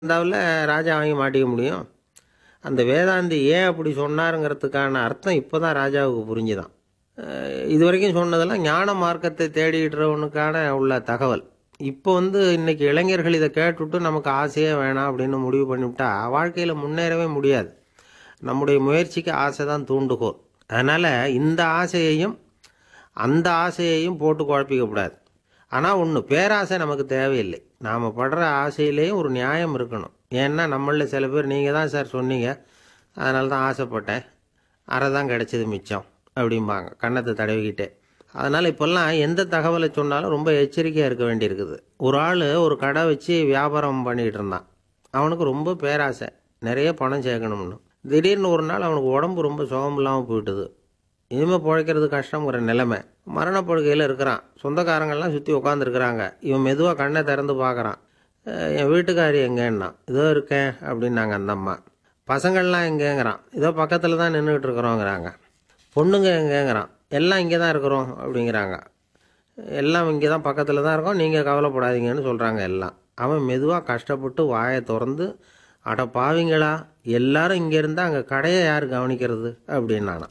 இருந்தாவில் ராஜா வாங்கி மாட்டிக்க முடியும் அந்த வேதாந்தி ஏன் அப்படி சொன்னாருங்கிறதுக்கான அர்த்தம் இப்போ தான் ராஜாவுக்கு புரிஞ்சுதான் அஹ் இது வரைக்கும் சொன்னதெல்லாம் ஞான மார்க்கத்தை தேடிடுறவனுக்கான உள்ள தகவல் இப்போ வந்து இன்னைக்கு இளைஞர்கள் இதை கேட்டுவிட்டு நமக்கு ஆசையே வேணாம் அப்படின்னு முடிவு பண்ணிவிட்டா வாழ்க்கையில் முன்னேறவே முடியாது நம்முடைய முயற்சிக்கு ஆசை தான் தூண்டுகோல் அதனால் இந்த ஆசையையும் அந்த ஆசையையும் போட்டு குழப்பிக்கக்கூடாது ஆனால் ஒன்று பேராசை நமக்கு தேவையில்லை நாம் படுற ஆசையிலேயும் ஒரு நியாயம் இருக்கணும் ஏன்னா நம்மளில் சில பேர் நீங்கள் தான் சார் சொன்னீங்க அதனால தான் ஆசைப்பட்டேன் அரை தான் கிடைச்சது மிச்சம் அப்படிம்பாங்க கன்னத்தை தடவிக்கிட்டே அதனால் இப்போல்லாம் எந்த தகவலை சொன்னாலும் ரொம்ப எச்சரிக்கையாக இருக்க வேண்டியிருக்குது ஒரு ஆள் ஒரு கடை வச்சு வியாபாரம் பண்ணிகிட்டு இருந்தான் அவனுக்கு ரொம்ப பேராசை நிறைய பணம் சேர்க்கணும்னு திடீர்னு ஒரு நாள் அவனுக்கு உடம்பு ரொம்ப சுகம் இல்லாமல் போயிட்டுது இனிமேல் பிழைக்கிறது கஷ்டங்கிற நிலைமை மரணப்படுக்கையில் இருக்கிறான் சொந்தக்காரங்கள்லாம் சுற்றி உட்காந்துருக்குறாங்க இவன் மெதுவாக கண்ணை திறந்து பார்க்குறான் அஹ் என் வீட்டுக்காரி எங்கேன்னா இதோ இருக்கேன் அப்படின்னாங்க அந்த அம்மா பசங்கள்லாம் எங்கேங்கிறான் இதோ பக்கத்தில் தான் நின்றுக்கிட்டு இருக்கிறோங்கிறாங்க பொண்ணுங்க எங்கேங்கிறான் எல்லாம் இங்கே தான் இருக்கிறோம் அப்படிங்கிறாங்க எல்லாம் இங்கே தான் பக்கத்தில் தான் இருக்கோம் நீங்கள் கவலைப்படாதீங்கன்னு சொல்கிறாங்க எல்லாம் அவன் மெதுவாக கஷ்டப்பட்டு வாயை திறந்து அட பாவிங்களா எல்லாரும் இங்கே இருந்தால் அங்கே கடையை யார் கவனிக்கிறது அப்படின்னானா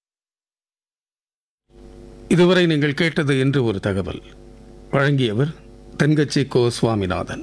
இதுவரை நீங்கள் கேட்டது என்று ஒரு தகவல் வழங்கியவர் தென்கட்சி கோ சுவாமிநாதன்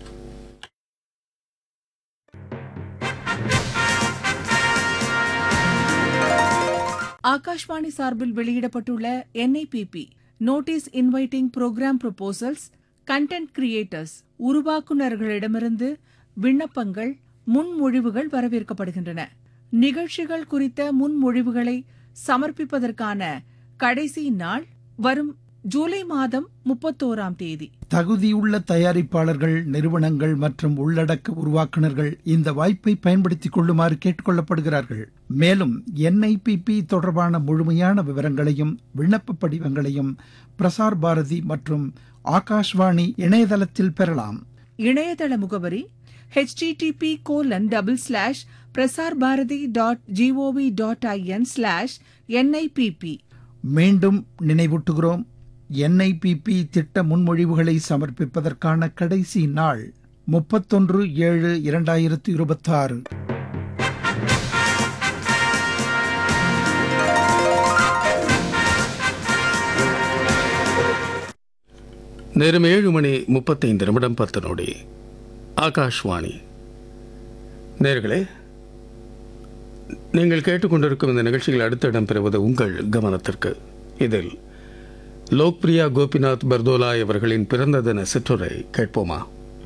ஆகாஷ்வாணி சார்பில் வெளியிடப்பட்டுள்ள NIPP notice inviting programme proposals content creators உருவாக்குநர்களிடமிருந்து விண்ணப்பங்கள் முன்மொழிவுகள் வரவேற்கப்படுகின்றன நிகழ்ச்சிகள் குறித்த முன்மொழிவுகளை சமர்ப்பிப்பதற்கான கடைசி நாள் வரும் ஜூலை மாதம் முப்பத்தோராம் தேதி தகுதியுள்ள தயாரிப்பாளர்கள் நிறுவனங்கள் மற்றும் உள்ளடக்க உருவாக்குனர்கள் இந்த வாய்ப்பை பயன்படுத்திக் கொள்ளுமாறு கேட்டுக்கொள்ளப்படுகிறார்கள் மேலும் என்ஐபிபி தொடர்பான முழுமையான விவரங்களையும் விண்ணப்ப படிவங்களையும் பிரசார் பாரதி மற்றும் ஆகாஷ்வாணி இணையதளத்தில் பெறலாம் இணையதள முகவரி http colon double slash Prasar Bharati dot GOV dot IN slash NIPP மீண்டும் நினைவூட்டுகிறோம் என்ஐபிபி திட்ட முன்மொழிவுகளை சமர்ப்பிப்பதற்கான கடைசி நாள் முப்பத்தொன்று ஏழு இரண்டாயிரத்து இருபத்தாறு நேரம் ஏழு மணி முப்பத்தைந்து நிமிடம் பத்து நொடி ஆகாஷ்வாணி நேர்களே நீங்கள் கேட்டுக்கொண்டிருக்கும் இந்த நிகழ்ச்சியில் அடுத்து இடம்பெறுவது உங்கள் கவனத்திற்கு இதில் லோக்பிரியா கோபிநாத் பர்தோலாய் அவர்களின் பிறந்த தின சிற்றுரை கேட்போமா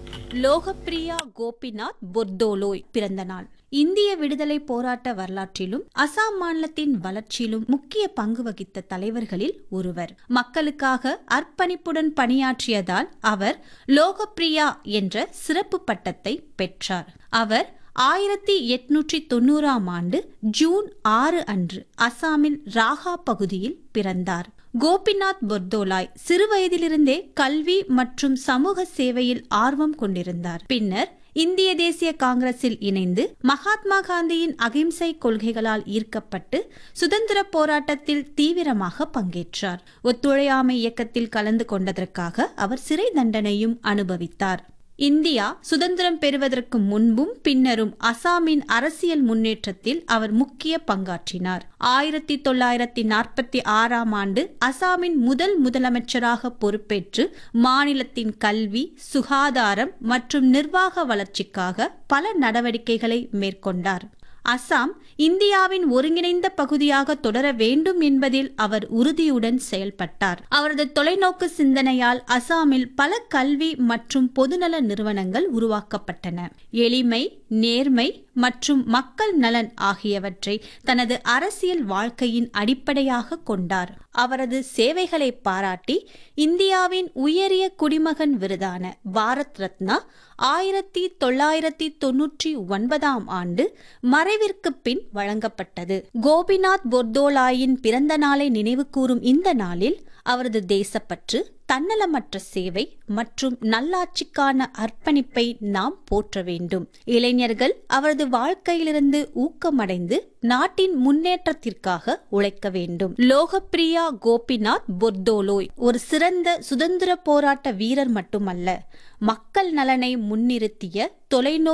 லோகப்பிரியா கோபிநாத் பொர்தோலோய் பிறந்த நாள் இந்திய விடுதலை போராட்ட வரலாற்றிலும் அசாம் மாநிலத்தின் வளர்ச்சியிலும் முக்கிய பங்கு வகித்த தலைவர்களில் ஒருவர் மக்களுக்காக அர்ப்பணிப்புடன் பணியாற்றியதால் அவர் லோகப்பிரியா என்ற சிறப்பு பட்டத்தை பெற்றார் அவர் ஆயிரத்தி எட்நூற்றி தொண்ணூறாம் ஆண்டு ஜூன் ஆறு அன்று அசாமில் ராகா பகுதியில் பிறந்தார் கோபிநாத் பொர்தோலாய் சிறுவயதிலிருந்தே கல்வி மற்றும் சமூக சேவையில் ஆர்வம் கொண்டிருந்தார் பின்னர் இந்திய தேசிய காங்கிரஸில் இணைந்து மகாத்மா காந்தியின் அகிம்சை கொள்கைகளால் ஈர்க்கப்பட்டு சுதந்திர போராட்டத்தில் தீவிரமாக பங்கேற்றார் ஒத்துழையாமை இயக்கத்தில் கலந்து கொண்டதற்காக அவர் சிறை தண்டனையும் அனுபவித்தார் இந்தியா சுதந்திரம் பெறுவதற்கு முன்பும் பின்னரும் அசாமின் அரசியல் முன்னேற்றத்தில் அவர் முக்கிய பங்காற்றினார் ஆயிரத்தி தொள்ளாயிரத்தி நாற்பத்தி ஆறாம் ஆண்டு அசாமின் முதல் முதலமைச்சராக பொறுப்பேற்று மாநிலத்தின் கல்வி சுகாதாரம் மற்றும் நிர்வாக வளர்ச்சிக்காக பல நடவடிக்கைகளை மேற்கொண்டார் அசாம் இந்தியாவின் ஒருங்கிணைந்த பகுதியாக தொடர வேண்டும் என்பதில் அவர் உறுதியுடன் செயல்பட்டார் அவரது தொலைநோக்கு சிந்தனையால் அசாமில் பல கல்வி மற்றும் பொதுநல நிறுவனங்கள் உருவாக்கப்பட்டன எளிமை நேர்மை மற்றும் மக்கள் நலன் ஆகியவற்றை தனது அரசியல் வாழ்க்கையின் அடிப்படையாக கொண்டார் அவரது சேவைகளை பாராட்டி இந்தியாவின் உயரிய குடிமகன் விருதான பாரத் ரத்னா ஆயிரத்தி தொள்ளாயிரத்தி தொன்னூற்றி ஒன்பதாம் ஆண்டு மறைவிற்கு பின் வழங்கப்பட்டது கோபிநாத் பொர்தோலாயின் பிறந்த நாளை நினைவுகூரும் இந்த நாளில் அவரது தேசப்பற்று தன்னலமற்ற சேவை மற்றும் நல்லாட்சிக்கான அர்ப்பணிப்பை நாம் போற்ற வேண்டும் இளைஞர்கள் அவரது வாழ்க்கையிலிருந்து ஊக்கமடைந்து நாட்டின் முன்னேற்றத்திற்காக உழைக்க வேண்டும் லோகப்பிரியா கோபிநாத் பொர்தோலோய் ஒரு சிறந்த சுதந்திர போராட்ட வீரர் மட்டுமல்ல மக்கள் நலனை முன்னிறுத்திய தொலைநோக்கு